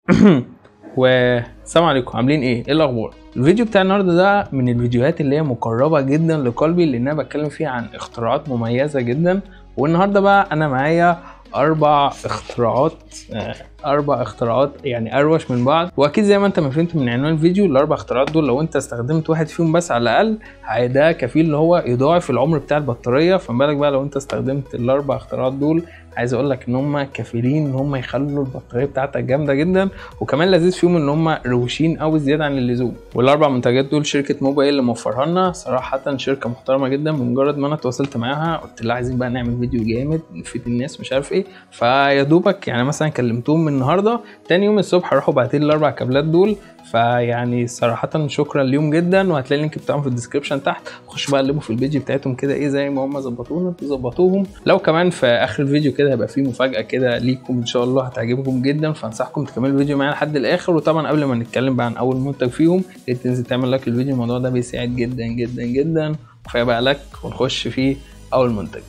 والسلام عليكم عاملين ايه ايه الاخبار الفيديو بتاع النهارده ده من الفيديوهات اللي هي مقربه جدا لقلبي لان انا بتكلم فيه عن اختراعات مميزه جدا والنهارده بقى انا معايا اربع اختراعات آه، اربع اختراعات يعني اروش من بعض واكيد زي ما انت ما فهمت من عنوان الفيديو الاربع اختراعات دول لو انت استخدمت واحد فيهم بس على الاقل هي- ده كفيل اللي هو يضاعف العمر بتاع البطاريه فما بالك بقى لو انت استخدمت الاربع اختراعات دول عايز اقول لك ان هم كفيلين ان هم يخلوا البطاريه بتاعتك جامده جدا وكمان لذيذ فيهم ان هم روشين قوي زياده عن اللزوم والاربع منتجات دول شركه موبا هي اللي موفرها لنا صراحه شركه محترمه جدا بمجرد ما انا تواصلت معاها قلت لها عايزين بقى نعمل فيديو جامد نفيد الناس مش عارف ايه فيا دوبك يعني مثلا كلمتهم من النهارده تاني يوم الصبح راحوا باعتين لي الاربع كابلات دول فيعني صراحه شكرا ليهم جدا وهتلاقي اللينك بتاعهم في الديسكربشن تحت خش بقى قلبوا في البيج بتاعتهم كده ايه زي ما هم ظبطونا انتوا ظبطوهم لو كمان في اخر الفيديو كده هيبقى فيه مفاجاه كده ليكم ان شاء الله هتعجبكم جدا فانصحكم تكملوا الفيديو معايا لحد الاخر وطبعا قبل ما نتكلم بقى عن اول منتج فيهم يا ريت تنزل تعمل لايك للفيديو الموضوع ده بيساعد جدا جدا جدا كفايه بقى لك ونخش في اول منتج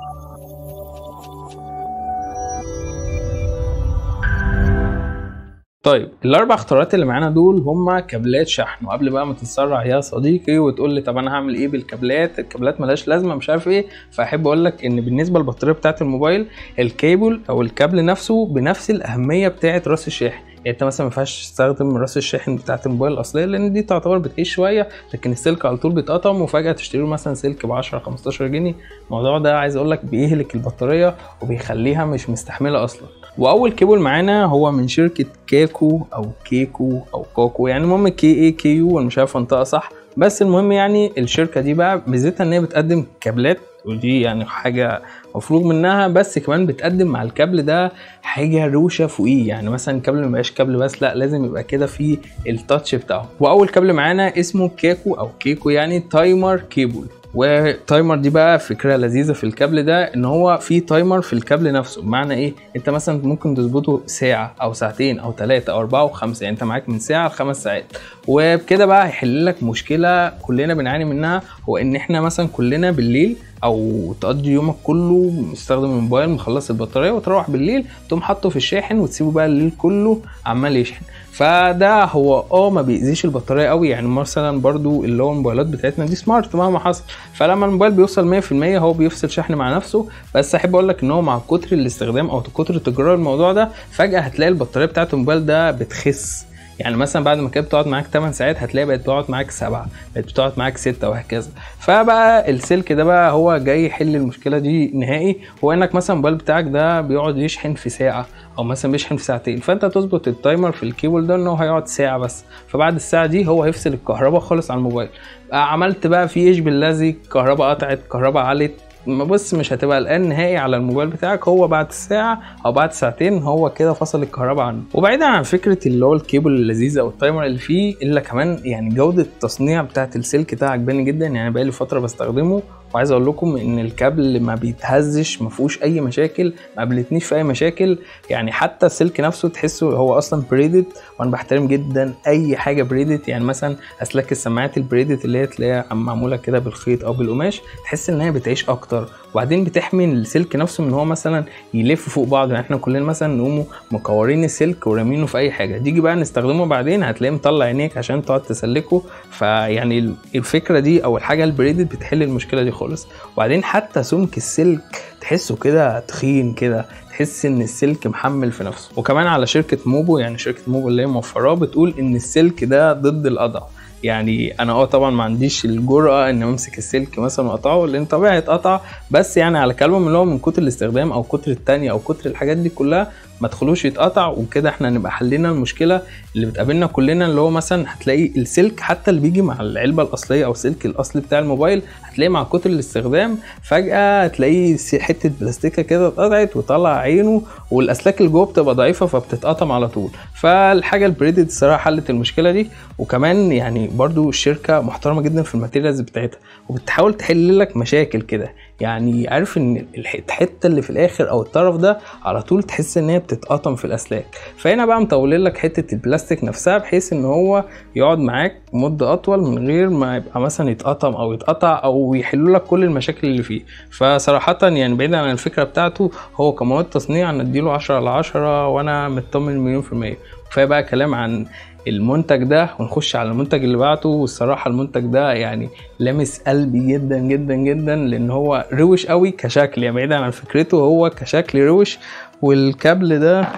طيب الاربع اختيارات اللي معانا دول هما كابلات شحن وقبل بقى ما تتسرع يا صديقي وتقول لي طب انا هعمل ايه بالكابلات الكابلات ملهاش لازمه مش عارف ايه فاحب اقول لك ان بالنسبه للبطاريه بتاعه الموبايل الكيبل او الكابل نفسه بنفس الاهميه بتاعه راس الشاحن يعني انت مثلا ما ينفعش تستخدم راس الشاحن بتاعه الموبايل الاصليه لان دي تعتبر بتعيش شويه لكن السلك على طول بيتقطم وفجاه تشتري له مثلا سلك ب 10 15 جنيه الموضوع ده عايز اقول لك بيهلك البطاريه وبيخليها مش مستحمله اصلا واول كيبل معانا هو من شركه كاكو او كيكو او كوكو يعني المهم كي اي كيو انا مش عارف انطقها صح بس المهم يعني الشركه دي بقى ميزتها ان هي بتقدم كابلات ودي يعني حاجه مفروغ منها بس كمان بتقدم مع الكابل ده حاجه روشه فوقيه يعني مثلا الكابل ما يبقاش كابل بس لا لازم يبقى كده فيه التاتش بتاعه واول كابل معانا اسمه كاكو او كيكو يعني تايمر كيبل وتايمر دي بقى فكره لذيذه في الكابل ده ان هو في تايمر في الكابل نفسه بمعنى ايه انت مثلا ممكن تظبطه ساعه او ساعتين او ثلاثه او اربعه وخمسه يعني انت معاك من ساعه لخمس ساعات وبكده بقى هيحل لك مشكله كلنا بنعاني منها هو ان احنا مثلا كلنا بالليل او تقضي يومك كله مستخدم الموبايل مخلص البطاريه وتروح بالليل تقوم حاطه في الشاحن وتسيبه بقى الليل كله عمال يشحن فده هو اه ما بيأذيش البطاريه قوي يعني مثلا برضو اللي هو الموبايلات بتاعتنا دي سمارت مهما حصل فلما الموبايل بيوصل 100% هو بيفصل شحن مع نفسه بس احب اقول لك ان هو مع كتر الاستخدام او كتر تكرار الموضوع ده فجاه هتلاقي البطاريه بتاعت الموبايل ده بتخس يعني مثلا بعد ما كانت بتقعد معاك 8 ساعات هتلاقي بقت بتقعد معاك 7 بقت بتقعد معاك 6 وهكذا فبقى السلك ده بقى هو جاي يحل المشكله دي نهائي هو انك مثلا الموبايل بتاعك ده بيقعد يشحن في ساعه او مثلا بيشحن في ساعتين فانت تظبط التايمر في الكيبل ده ان هو هيقعد ساعه بس فبعد الساعه دي هو هيفصل الكهرباء خالص على الموبايل عملت بقى في ايش بالذي الكهرباء قطعت الكهرباء علت ما بص مش هتبقى قلقان نهائي على الموبايل بتاعك هو بعد ساعة او بعد ساعتين هو كده فصل الكهرباء عنه وبعيدا عن فكرة اللي هو الكيبل اللذيذ او التايمر اللي فيه الا كمان يعني جودة التصنيع بتاعت السلك ده عجباني جدا يعني بقالي فترة بستخدمه وعايز اقول لكم ان الكابل ما بيتهزش ما فيهوش اي مشاكل ما قابلتنيش في اي مشاكل يعني حتى السلك نفسه تحسه هو اصلا بريدد وانا بحترم جدا اي حاجه بريدد يعني مثلا اسلاك السماعات البريدد اللي هي تلاقيها معموله كده بالخيط او بالقماش تحس ان هي بتعيش اكتر وبعدين بتحمي السلك نفسه من هو مثلا يلف فوق بعض يعني احنا كلنا مثلا نقوموا مكورين السلك ورامينه في اي حاجه تيجي بقى نستخدمه بعدين هتلاقيه مطلع عينيك عشان تقعد تسلكه فيعني الفكره دي او الحاجه البريدد بتحل المشكله دي خالص وبعدين حتى سمك السلك تحسه كده تخين كده تحس ان السلك محمل في نفسه وكمان على شركه موبو يعني شركه موبو اللي هي موفراه بتقول ان السلك ده ضد القطع يعني انا اه طبعا ما عنديش الجرأه ان امسك السلك مثلا واقطعه لان طبيعي اتقطع بس يعني على كلامهم اللي هو من كتر الاستخدام او كتر التانية او كتر الحاجات دي كلها ما تخلوش يتقطع وكده احنا نبقى حلينا المشكله اللي بتقابلنا كلنا اللي هو مثلا هتلاقي السلك حتى اللي بيجي مع العلبه الاصليه او السلك الاصلي بتاع الموبايل هتلاقي مع كتر الاستخدام فجاه هتلاقيه حته بلاستيكه كده اتقطعت وطلع عينه والاسلاك اللي جوه بتبقى ضعيفه فبتتقطم على طول فالحاجه البريدد الصراحه حلت المشكله دي وكمان يعني برضو الشركه محترمه جدا في الماتيريالز بتاعتها وبتحاول تحل لك مشاكل كده يعني عارف ان الحته اللي في الاخر او الطرف ده على طول تحس ان هي بتتقطم في الاسلاك فهنا بقى مطولين لك حته البلاستيك نفسها بحيث ان هو يقعد معاك مده اطول من غير ما يبقى مثلا يتقطم او يتقطع او يحلوا لك كل المشاكل اللي فيه فصراحه يعني بعيدا عن الفكره بتاعته هو كمواد تصنيع نديله 10 على 10 وانا مطمن مليون في الميه كفايه بقى كلام عن المنتج ده ونخش على المنتج اللي بعده والصراحه المنتج ده يعني لامس قلبي جدا جدا جدا لان هو روش قوي كشكل يعني بعيدا عن فكرته هو كشكل روش والكابل ده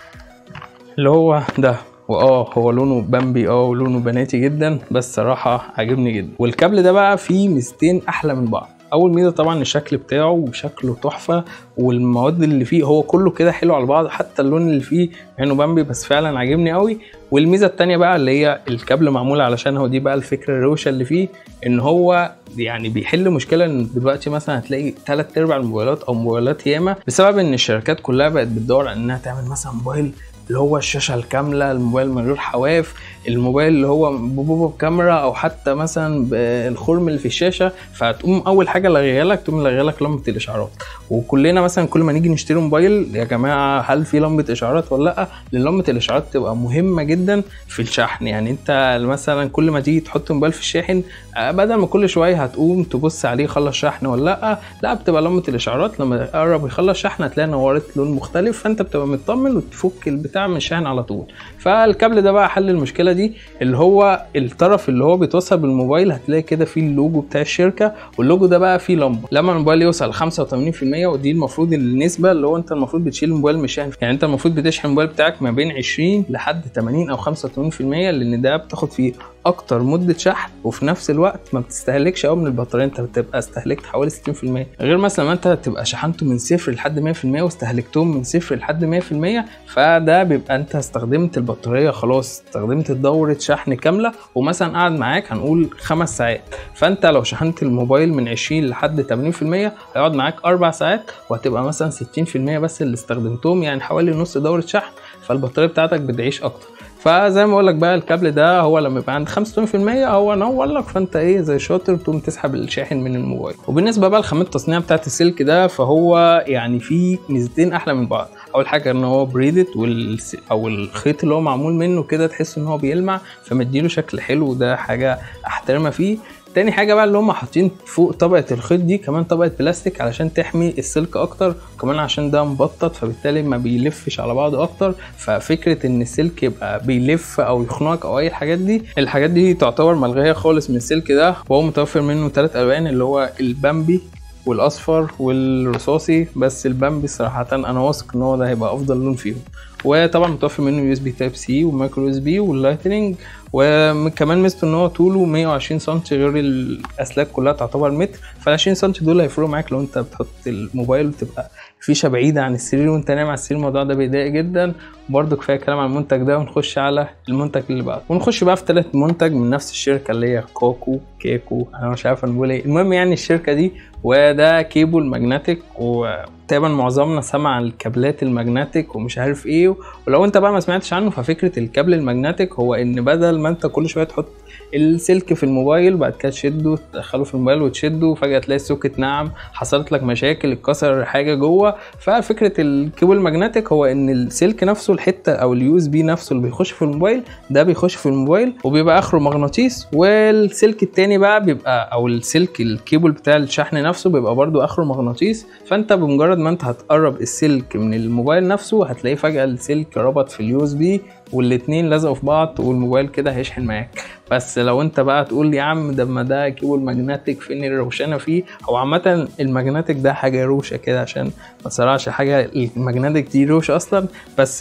اللي هو ده واه هو لونه بامبي اه ولونه بناتي جدا بس صراحه عاجبني جدا والكابل ده بقى فيه ميزتين احلى من بعض اول ميزه طبعا الشكل بتاعه وشكله تحفه والمواد اللي فيه هو كله كده حلو على بعض حتى اللون اللي فيه انه بامبي بس فعلا عاجبني قوي والميزه التانية بقى اللي هي الكابل معمول علشان هو دي بقى الفكره الروشه اللي فيه ان هو يعني بيحل مشكله ان دلوقتي مثلا هتلاقي ثلاث ارباع الموبايلات او موبايلات ياما بسبب ان الشركات كلها بقت بتدور على انها تعمل مثلا موبايل اللي هو الشاشه الكامله الموبايل من غير حواف الموبايل اللي هو بوبو بكاميرا او حتى مثلا بالخرم اللي في الشاشه فتقوم اول حاجه لغيها لك تقوم لغيها لك لمبه الاشعارات وكلنا مثلا كل ما نيجي نشتري موبايل يا جماعه هل في لمبه اشعارات ولا لا لان لمبه الاشعارات تبقى مهمه جدا في الشحن يعني انت مثلا كل ما تيجي تحط موبايل في الشاحن بدل ما كل شويه هتقوم تبص عليه خلص شحن ولا لا لا بتبقى لمبه الاشعارات لما يقرب يخلص شحن هتلاقي نورت لون مختلف فانت بتبقى مطمن وتفك البتاع من الشحن على طول فالكابل ده بقى حل المشكله دي اللي هو الطرف اللي هو بيتوصل بالموبايل هتلاقي كده فيه اللوجو بتاع الشركه واللوجو ده بقى فيه لمبه لما الموبايل يوصل 85% ودي المفروض النسبه اللي هو انت المفروض بتشيل الموبايل من الشحن يعني انت المفروض بتشحن الموبايل بتاعك ما بين 20 لحد 80 او 85% لان ده بتاخد فيه اكتر مده شحن وفي نفس الوقت ما بتستهلكش قوي من البطاريه انت بتبقى استهلكت حوالي 60% غير مثلا ما انت تبقى شحنته من صفر لحد 100% واستهلكتهم من صفر لحد 100% فده بيبقى انت استخدمت البطاريه خلاص استخدمت دوره شحن كامله ومثلا قعد معاك هنقول خمس ساعات فانت لو شحنت الموبايل من 20 لحد 80% هيقعد معاك اربع ساعات وهتبقى مثلا 60% بس اللي استخدمتهم يعني حوالي نص دوره شحن فالبطاريه بتاعتك بتعيش اكتر فزي ما اقول لك بقى الكابل ده هو لما يبقى عند 85% هو نور لك فانت ايه زي شاطر تقوم تسحب الشاحن من الموبايل وبالنسبه بقى لخامه التصنيع بتاعت السلك ده فهو يعني فيه ميزتين احلى من بعض اول حاجه ان هو بريدت وال... او الخيط اللي هو معمول منه كده تحس ان هو بيلمع فمديله شكل حلو وده حاجه احترمها فيه تاني حاجه بقى اللي هم حاطين فوق طبقه الخيط دي كمان طبقه بلاستيك علشان تحمي السلك اكتر وكمان عشان ده مبطط فبالتالي ما بيلفش على بعضه اكتر ففكره ان السلك يبقى بيلف او يخنقك او اي الحاجات دي الحاجات دي تعتبر ملغيه خالص من السلك ده وهو متوفر منه ثلاث الوان اللي هو البامبي والاصفر والرصاصي بس البامبي صراحه انا واثق ان هو ده هيبقى افضل لون فيهم وطبعا متوفر منه يو اس بي تايب سي ومايكرو يو اس بي واللايتنينج وكمان ميزته ان هو طوله 120 سم غير الاسلاك كلها تعتبر متر فال 20 سم دول هيفرقوا معاك لو انت بتحط الموبايل وتبقى فيشه بعيده عن السرير وانت نايم على السرير الموضوع ده بيضايق جدا برضه كفايه كلام عن المنتج ده ونخش على المنتج اللي بعده ونخش بقى في ثالث منتج من نفس الشركه اللي هي كوكو كيكو انا مش عارف نقول ايه المهم يعني الشركه دي وده كيبل ماجنتيك وتقريبا معظمنا سمع عن الكابلات الماجنتيك ومش عارف ايه ولو انت بقى ما سمعتش عنه ففكره الكابل الماجنتيك هو ان بدل ما انت كل شويه تحط السلك في الموبايل بعد كده تشده تدخله في الموبايل وتشده وفجاه تلاقي السوكت ناعم حصلت لك مشاكل اتكسر حاجه جوه ففكره الكيبل الماجنتيك هو ان السلك نفسه الحته او اليو اس بي نفسه اللي بيخش في الموبايل ده بيخش في الموبايل وبيبقى اخره مغناطيس والسلك التاني بقى بيبقى او السلك الكيبل بتاع الشحن نفسه بيبقى برده اخره مغناطيس فانت بمجرد ما انت هتقرب السلك من الموبايل نفسه هتلاقيه فجاه السلك ربط في اليو اس بي والاتنين لزقوا في بعض والموبايل كده هيشحن معاك بس لو انت بقى تقول لي يا عم ده ما ده كيبل ماجنتيك فين الروشنه فيه هو عامه الماجنتيك ده حاجه روشه كده عشان ما تسرعش حاجه الماجنتيك دي روشه اصلا بس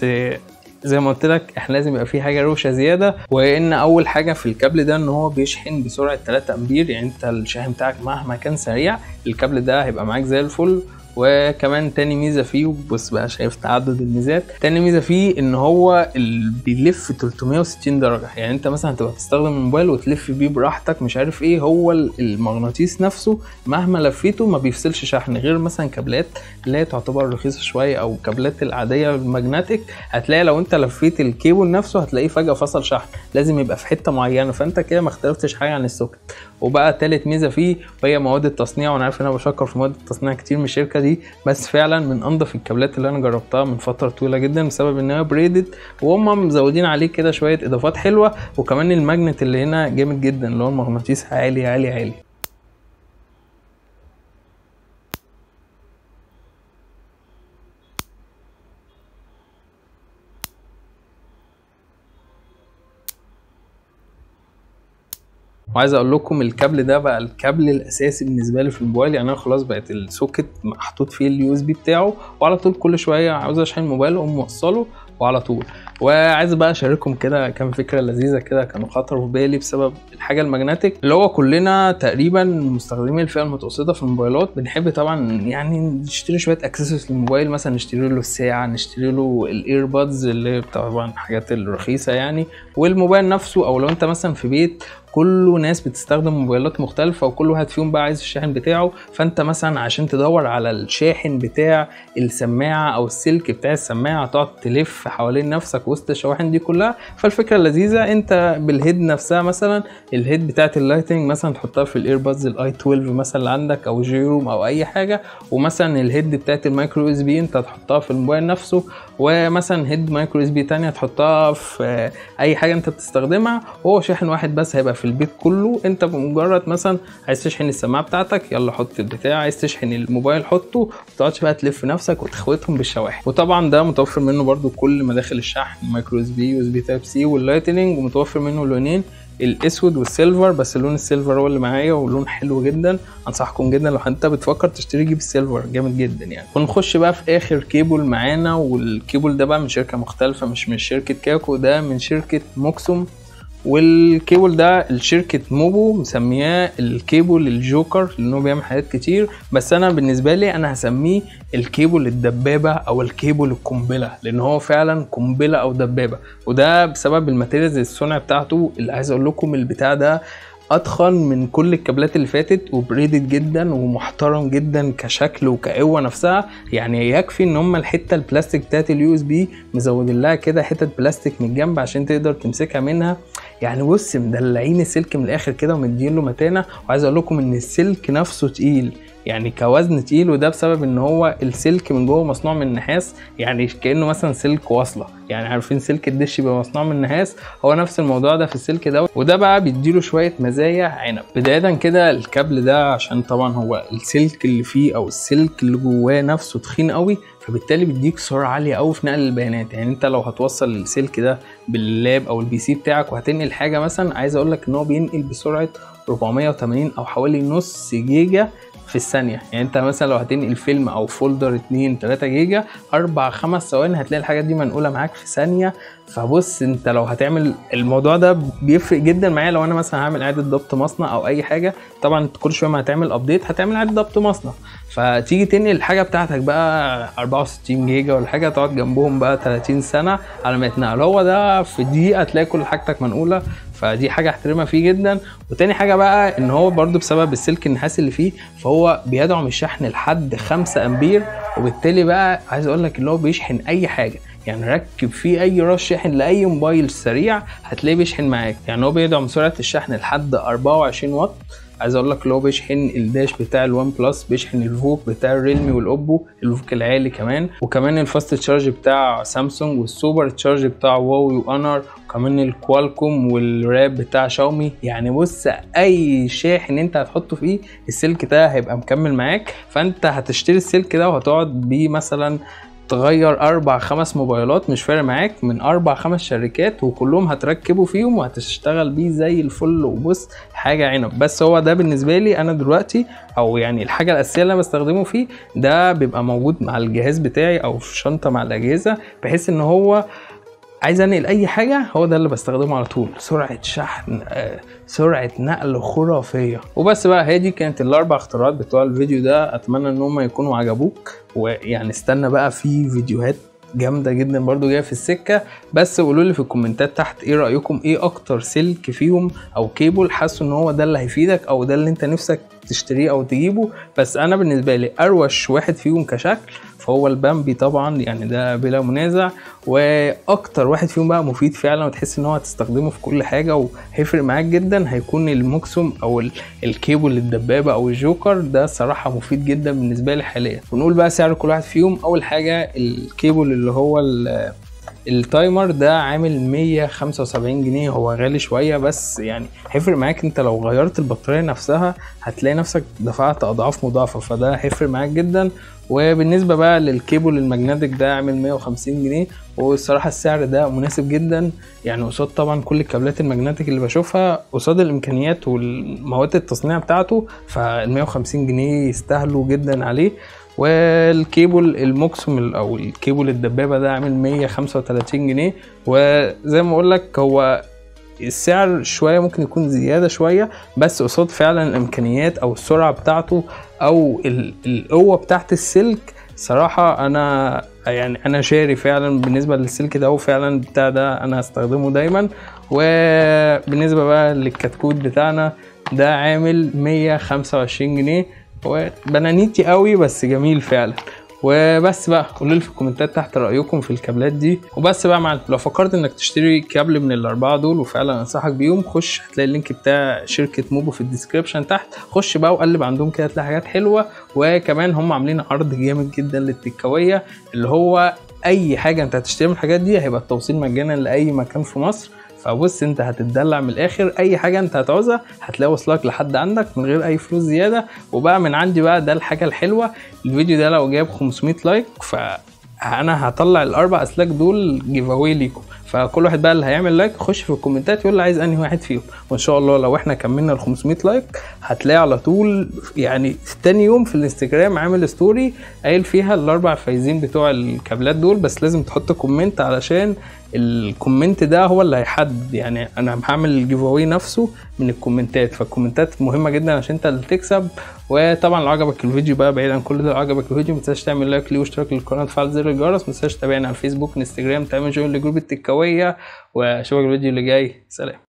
زي ما قلت لك احنا لازم يبقى في حاجه روشه زياده وان اول حاجه في الكابل ده ان هو بيشحن بسرعه 3 امبير يعني انت الشاحن بتاعك مهما كان سريع الكابل ده هيبقى معاك زي الفل وكمان تاني ميزه فيه بص بقى شايف تعدد الميزات تاني ميزه فيه ان هو اللي بيلف 360 درجه يعني انت مثلا تبقى تستخدم الموبايل وتلف بيه براحتك مش عارف ايه هو المغناطيس نفسه مهما لفيته ما بيفصلش شحن غير مثلا كابلات اللي هي تعتبر رخيصه شويه او كابلات العاديه الماجنتيك هتلاقي لو انت لفيت الكيبل نفسه هتلاقيه فجاه فصل شحن لازم يبقى في حته معينه فانت كده ما اختلفتش حاجه عن السوكت وبقى تالت ميزه فيه وهي مواد التصنيع وانا عارف ان انا بشكر في مواد التصنيع كتير من الشركه دي بس فعلا من انضف الكابلات اللي انا جربتها من فتره طويله جدا بسبب ان هي بريدد وهم مزودين عليه كده شويه اضافات حلوه وكمان الماجنت اللي هنا جامد جدا اللي هو المغناطيس عالي عالي عالي وعايز اقول لكم الكابل ده بقى الكابل الاساسي بالنسبه لي في الموبايل يعني انا خلاص بقت السوكت محطوط فيه اليو اس بي بتاعه وعلى طول كل شويه عاوز اشحن الموبايل اقوم موصله وعلى طول وعايز بقى اشارككم كده كام فكره لذيذه كده كانوا خطروا في بالي بسبب الحاجه الماجنتيك اللي هو كلنا تقريبا مستخدمين الفئه المتوسطه في الموبايلات بنحب طبعا يعني نشتري شويه اكسسوارز للموبايل مثلا نشتري له الساعه نشتري له الايربودز اللي طبعا حاجات الرخيصه يعني والموبايل نفسه او لو انت مثلا في بيت كله ناس بتستخدم موبايلات مختلفة وكل واحد فيهم بقى عايز الشاحن بتاعه فانت مثلا عشان تدور على الشاحن بتاع السماعة او السلك بتاع السماعة تقعد تلف حوالين نفسك وسط الشواحن دي كلها فالفكرة اللذيذة انت بالهيد نفسها مثلا الهيد بتاعت اللايتنج مثلا تحطها في الايربودز الاي 12 مثلا اللي عندك او جيروم او اي حاجة ومثلا الهيد بتاعت المايكرو اس بي انت تحطها في الموبايل نفسه ومثلا هيد مايكرو اس بي تانية تحطها في اي حاجة انت بتستخدمها وهو شاحن واحد بس هيبقى في البيت كله انت بمجرد مثلا عايز تشحن السماعه بتاعتك يلا حط البتاع عايز تشحن الموبايل حطه ما تقعدش بقى تلف نفسك وتخوتهم بالشواحن وطبعا ده متوفر منه برده كل مداخل الشحن مايكرو اس بي يو اس بي تايب سي واللايتنينج ومتوفر منه لونين الاسود والسيلفر بس لون السيلفر هو اللي معايا ولون حلو جدا انصحكم جدا لو انت بتفكر تشتري جيب السيلفر جامد جدا يعني ونخش بقى في اخر كيبل معانا والكيبل ده بقى من شركه مختلفه مش من شركه كاكو ده من شركه موكسوم والكيبل ده الشركة موبو مسمياه الكيبل الجوكر لانه بيعمل حاجات كتير بس انا بالنسبة لي انا هسميه الكيبل الدبابة او الكيبل القنبلة لان هو فعلا قنبلة او دبابة وده بسبب الماتيريالز الصنع بتاعته اللي عايز اقول لكم البتاع ده اتخن من كل الكابلات اللي فاتت وبريدد جدا ومحترم جدا كشكل وكقوه نفسها يعني يكفي ان هم الحته البلاستيك بتاعت اليو اس بي مزودين لها كده حتت بلاستيك من الجنب عشان تقدر تمسكها منها يعني بص مدلعين السلك من الاخر كده ومدين له متانه وعايز اقول لكم ان السلك نفسه تقيل يعني كوزن تقيل وده بسبب ان هو السلك من جوه مصنوع من نحاس يعني كانه مثلا سلك واصله يعني عارفين سلك الدش بيبقى مصنوع من نحاس هو نفس الموضوع ده في السلك ده وده بقى بيديله شويه مزايا عنب بدايه كده الكابل ده عشان طبعا هو السلك اللي فيه او السلك اللي جواه نفسه تخين قوي فبالتالي بيديك سرعه عاليه قوي في نقل البيانات يعني انت لو هتوصل السلك ده باللاب او البي سي بتاعك وهتنقل حاجه مثلا عايز اقول لك ان هو بينقل بسرعه 480 او حوالي نص جيجا في الثانية يعني انت مثلا لو هتنقل فيلم او فولدر 2 3 جيجا 4 5 ثواني هتلاقي الحاجات دي منقولة معاك في ثانية فبص انت لو هتعمل الموضوع ده بيفرق جدا معايا لو انا مثلا هعمل اعاده ضبط مصنع او اي حاجه طبعا كل شويه ما هتعمل ابديت هتعمل اعاده ضبط مصنع فتيجي تنقل الحاجه بتاعتك بقى 64 جيجا ولا حاجه تقعد جنبهم بقى 30 سنه على ما يتنقل هو ده في دقيقه تلاقي كل حاجتك منقوله فدي حاجه احترمها فيه جدا وتاني حاجه بقى ان هو برده بسبب السلك النحاس اللي فيه فهو بيدعم الشحن لحد 5 امبير وبالتالي بقى عايز اقول لك اللي هو بيشحن اي حاجه يعني ركب فيه اي راس شاحن لاي موبايل سريع هتلاقيه بيشحن معاك يعني هو بيدعم سرعه الشحن لحد 24 واط عايز اقول لك اللي هو بيشحن الداش بتاع الوان بلس بيشحن الفوك بتاع الريلمي والاوبو الفوك العالي كمان وكمان الفاست تشارج بتاع سامسونج والسوبر تشارج بتاع واوي وانر وكمان الكوالكوم والراب بتاع شاومي يعني بص اي شاحن انت هتحطه فيه السلك ده هيبقى مكمل معاك فانت هتشتري السلك ده وهتقعد بيه مثلا تغير اربع خمس موبايلات مش فارق معاك من اربع خمس شركات وكلهم هتركبوا فيهم وهتشتغل بيه زي الفل وبص حاجه عنب بس هو ده بالنسبه لي انا دلوقتي او يعني الحاجه الاساسيه اللي انا بستخدمه فيه ده بيبقى موجود مع الجهاز بتاعي او في شنطه مع الاجهزه بحيث ان هو عايز انقل اي حاجه هو ده اللي بستخدمه على طول سرعه شحن آه، سرعه نقل خرافيه وبس بقى هي دي كانت الاربع اختيارات بتوع الفيديو ده اتمنى ان هم يكونوا عجبوك ويعني استنى بقى في فيديوهات جامده جدا برضو جايه في السكه بس قولوا لي في الكومنتات تحت ايه رايكم ايه اكتر سلك فيهم او كيبل حاسه ان هو ده اللي هيفيدك او ده اللي انت نفسك تشتريه او تجيبه بس انا بالنسبه لي اروش واحد فيهم كشكل فهو البامبي طبعا يعني ده بلا منازع واكتر واحد فيهم بقى مفيد فعلا وتحس ان هو هتستخدمه في كل حاجه وهيفرق معاك جدا هيكون الموكسوم او الكيبل الدبابه او الجوكر ده صراحه مفيد جدا بالنسبه لي حاليا ونقول بقى سعر كل واحد فيهم اول حاجه الكيبل اللي هو التايمر ده عامل 175 جنيه هو غالي شويه بس يعني هيفرق معاك انت لو غيرت البطاريه نفسها هتلاقي نفسك دفعت اضعاف مضاعفه فده هيفرق معاك جدا وبالنسبه بقى للكيبل الماجنتيك ده عامل 150 جنيه والصراحه السعر ده مناسب جدا يعني قصاد طبعا كل الكابلات الماجنتيك اللي بشوفها قصاد الامكانيات والمواد التصنيع بتاعته فال 150 جنيه يستاهلوا جدا عليه والكيبل الموكسوم او الكيبل الدبابه ده عامل 135 جنيه وزي ما اقول لك هو السعر شويه ممكن يكون زياده شويه بس قصاد فعلا الامكانيات او السرعه بتاعته او القوه بتاعت السلك صراحه انا يعني انا شاري فعلا بالنسبه للسلك ده وفعلا بتاع ده انا هستخدمه دايما وبالنسبه بقى للكتكوت بتاعنا ده عامل 125 جنيه هو بنانيتي قوي بس جميل فعلا وبس بقى قولوا لي في الكومنتات تحت رايكم في الكابلات دي وبس بقى مع لو فكرت انك تشتري كابل من الاربعه دول وفعلا انصحك بيهم خش هتلاقي اللينك بتاع شركه موبو في الديسكربشن تحت خش بقى وقلب عندهم كده هتلاقي حاجات حلوه وكمان هم عاملين عرض جامد جدا للتكاويه اللي هو اي حاجه انت هتشتري من الحاجات دي هيبقى التوصيل مجانا لاي مكان في مصر فبص انت هتتدلع من الاخر اي حاجه انت هتعوزها هتلاقي وصلك لحد عندك من غير اي فلوس زياده وبقى من عندي بقى ده الحاجه الحلوه الفيديو ده لو جاب 500 لايك ف انا هطلع الاربع اسلاك دول جيف اواي ليكم فكل واحد بقى اللي هيعمل لايك يخش في الكومنتات يقول لي عايز انهي واحد فيهم وان شاء الله لو احنا كملنا ال 500 لايك هتلاقي على طول يعني تاني يوم في الانستجرام عامل ستوري قايل فيها الاربع فايزين بتوع الكابلات دول بس لازم تحط كومنت علشان الكومنت ده هو اللي هيحدد يعني انا هعمل الجيف اواي نفسه من الكومنتات فالكومنتات مهمه جدا عشان انت اللي تكسب وطبعا لو عجبك الفيديو بقى بعيد عن كل ده لو عجبك الفيديو ما تنساش تعمل لايك ليه واشتراك للقناه وتفعل زر الجرس ما تنساش تتابعنا على الفيسبوك انستجرام تعمل جوين لجروب التكاويه واشوفك الفيديو اللي جاي سلام